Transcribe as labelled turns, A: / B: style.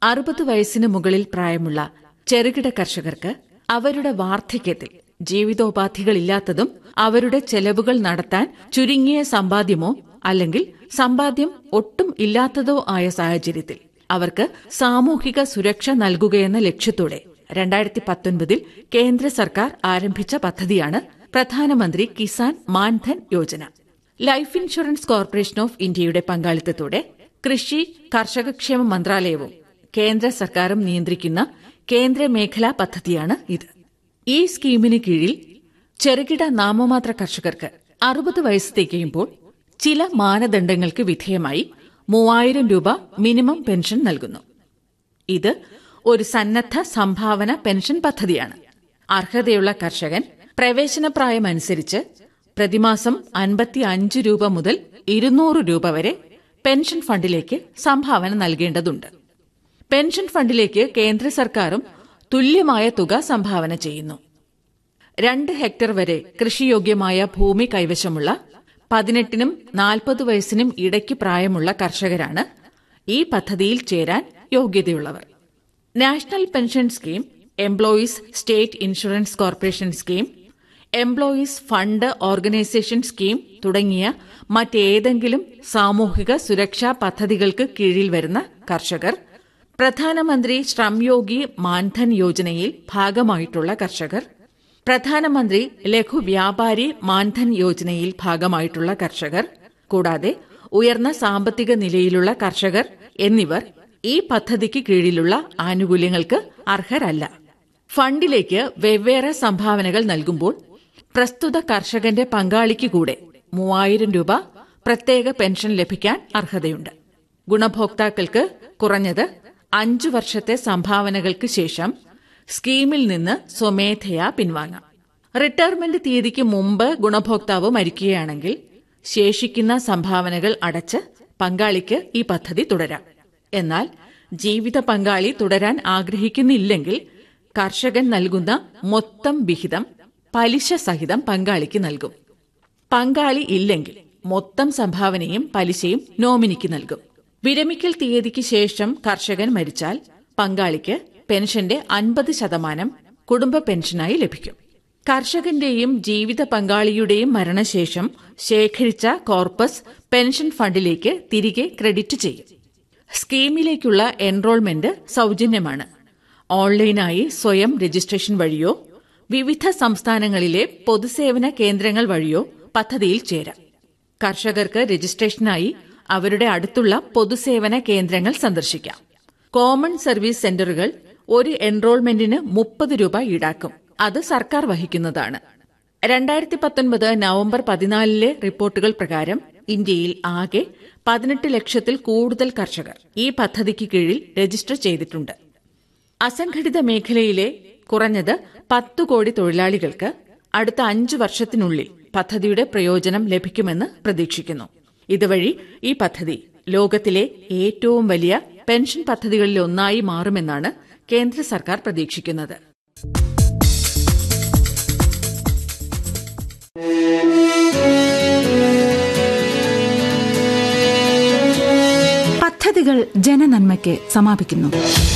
A: അറുപത് വയസ്സിന് മുകളിൽ പ്രായമുള്ള ചെറുകിട കർഷകർക്ക് അവരുടെ വാർദ്ധക്യത്തിൽ ജീവിതോപാധികളില്ലാത്തതും അവരുടെ ചെലവുകൾ നടത്താൻ ചുരുങ്ങിയ സമ്പാദ്യമോ അല്ലെങ്കിൽ സമ്പാദ്യം ഒട്ടും ഇല്ലാത്തതോ ആയ സാഹചര്യത്തിൽ അവർക്ക് സാമൂഹിക സുരക്ഷ നൽകുകയെന്ന ലക്ഷ്യത്തോടെ രണ്ടായിരത്തി പത്തൊൻപതിൽ കേന്ദ്ര സർക്കാർ ആരംഭിച്ച പദ്ധതിയാണ് Pradhanmantri Kisan Maandhan Yojana life insurance corporation of ഇന്ത്യയുടെ പങ്കാളിത്തത്തോടെ കൃഷി കർഷകക്ഷേമ മന്ത്രാലയവും കേന്ദ്ര സർക്കാരും നിയന്ത്രിക്കുന്ന കേന്ദ്ര മേഖലാ പദ്ധതിയാണ് ഇത് ഈ സ്കീമിന് കീഴിൽ ചെറുകിട നാമമാത്ര കർഷകർക്ക് അറുപത് വയസ്സ് തികയുമ്പോൾ ചില മാനദണ്ഡങ്ങൾക്ക് വിധേയമായി മൂവായിരം രൂപ മിനിമം പെൻഷൻ നൽകുന്നു ഇത് ഒരു സന്നദ്ധ സംഭാവന പെൻഷൻ പദ്ധതിയാണ് അർഹതയുള്ള കർഷകൻ പ്രവേശനപ്രായമനുസരിച്ച് പ്രതിമാസം അൻപത്തി അഞ്ച് രൂപ മുതൽ ഇരുന്നൂറ് രൂപ വരെ പെൻഷൻ ഫണ്ടിലേക്ക് സംഭാവന നൽകേണ്ടതുണ്ട് പെൻഷൻ ഫണ്ടിലേക്ക് കേന്ദ്ര സർക്കാരും തുല്യമായ തുക സംഭാവന ചെയ്യുന്നു രണ്ട് ഹെക്ടർ വരെ കൃഷിയോഗ്യമായ ഭൂമി കൈവശമുള്ള പതിനെട്ടിനും നാൽപ്പത് വയസ്സിനും ഇടയ്ക്ക് പ്രായമുള്ള കർഷകരാണ് ഈ പദ്ധതിയിൽ ചേരാൻ യോഗ്യതയുള്ളവർ national pension scheme employees state insurance corporation scheme employees fund organisation scheme തുടങ്ങിയ മറ്റേതെങ്കിലും സാമൂഹിക സുരക്ഷാ പദ്ധതികൾക്ക് കീഴിൽ വരുന്ന കർഷകർ പ്രധാനമന്ത്രി ശ്രംയോഗി മാൻധൻ യോജനയിൽ ഭാഗമായിട്ടുള്ള കർഷകർ പ്രധാനമന്ത്രി ലഘു വ്യാപാരി മാൻധൻ യോജനയിൽ ഭാഗമായിട്ടുള്ള കർഷകർ കൂടാതെ ഉയർന്ന സാമ്പത്തിക നിലയിലുള്ള കർഷകർ എന്നിവർ ഈ പദ്ധതിക്ക് കീഴിലുള്ള ആനുകൂല്യങ്ങൾക്ക് അർഹരല്ല ഫണ്ടിലേക്ക് വെവ്വേറെ സംഭാവനകൾ നൽകുമ്പോൾ പ്രസ്തുത കർഷകന്റെ പങ്കാളിക്ക് കൂടെ മൂവായിരം രൂപ പ്രത്യേക പെൻഷൻ ലഭിക്കാൻ അർഹതയുണ്ട് ഗുണഭോക്താക്കൾക്ക് കുറഞ്ഞത് അഞ്ചു വർഷത്തെ സംഭാവനകൾക്ക് ശേഷം സ്കീമിൽ നിന്ന് സ്വമേധയാ പിൻവാങ്ങാം റിട്ടയർമെന്റ് തീയതിക്ക് മുമ്പ് ഗുണഭോക്താവ് മരിക്കുകയാണെങ്കിൽ ശേഷിക്കുന്ന സംഭാവനകൾ അടച്ച് പങ്കാളിക്ക് ഈ പദ്ധതി തുടരാം എന്നാൽ ജീവിത പങ്കാളി തുടരാൻ ആഗ്രഹിക്കുന്നില്ലെങ്കിൽ കർഷകൻ നൽകുന്ന മൊത്തം വിഹിതം പലിശ സഹിതം പങ്കാളിക്ക് നൽകും പങ്കാളി ഇല്ലെങ്കിൽ മൊത്തം സംഭാവനയും പലിശയും നോമിനിക്ക് നൽകും വിരമിക്കൽ തീയതിക്ക് ശേഷം കർഷകൻ മരിച്ചാൽ പങ്കാളിക്ക് പെൻഷന്റെ അൻപത് ശതമാനം കുടുംബ പെൻഷനായി ലഭിക്കും കർഷകന്റെയും ജീവിത പങ്കാളിയുടെയും മരണശേഷം ശേഖരിച്ച കോർപ്പസ് പെൻഷൻ ഫണ്ടിലേക്ക് തിരികെ ക്രെഡിറ്റ് ചെയ്യും സ്കീമിലേക്കുള്ള എൻറോൾമെന്റ് സൌജന്യമാണ് ഓൺലൈനായി സ്വയം രജിസ്ട്രേഷൻ വഴിയോ വിവിധ സംസ്ഥാനങ്ങളിലെ പൊതുസേവന കേന്ദ്രങ്ങൾ വഴിയോ പദ്ധതിയിൽ ചേരാം കർഷകർക്ക് രജിസ്ട്രേഷനായി അവരുടെ അടുത്തുള്ള പൊതുസേവന കേന്ദ്രങ്ങൾ സന്ദർശിക്കാം കോമൺ സർവീസ് സെന്ററുകൾ ഒരു എൻറോൾമെന്റിന് മുപ്പത് രൂപ ഈടാക്കും അത് സർക്കാർ വഹിക്കുന്നതാണ് രണ്ടായിരത്തി പത്തൊൻപത് നവംബർ പതിനാലിലെ റിപ്പോർട്ടുകൾ പ്രകാരം ഇന്ത്യയിൽ ആകെ പതിനെട്ട് ലക്ഷത്തിൽ കൂടുതൽ കർഷകർ ഈ പദ്ധതിക്ക് കീഴിൽ രജിസ്റ്റർ ചെയ്തിട്ടുണ്ട് അസംഘടിത മേഖലയിലെ കുറഞ്ഞത് പത്തു കോടി തൊഴിലാളികൾക്ക് അടുത്ത അഞ്ചു വർഷത്തിനുള്ളിൽ പദ്ധതിയുടെ പ്രയോജനം ലഭിക്കുമെന്ന് പ്രതീക്ഷിക്കുന്നു ഇതുവഴി ഈ പദ്ധതി ലോകത്തിലെ ഏറ്റവും വലിയ പെൻഷൻ പദ്ധതികളിലൊന്നായി മാറുമെന്നാണ് കേന്ദ്ര സർക്കാർ പ്രതീക്ഷിക്കുന്നത്
B: പദ്ധതികൾ ജനനന്മയ്ക്ക് സമാപിക്കുന്നു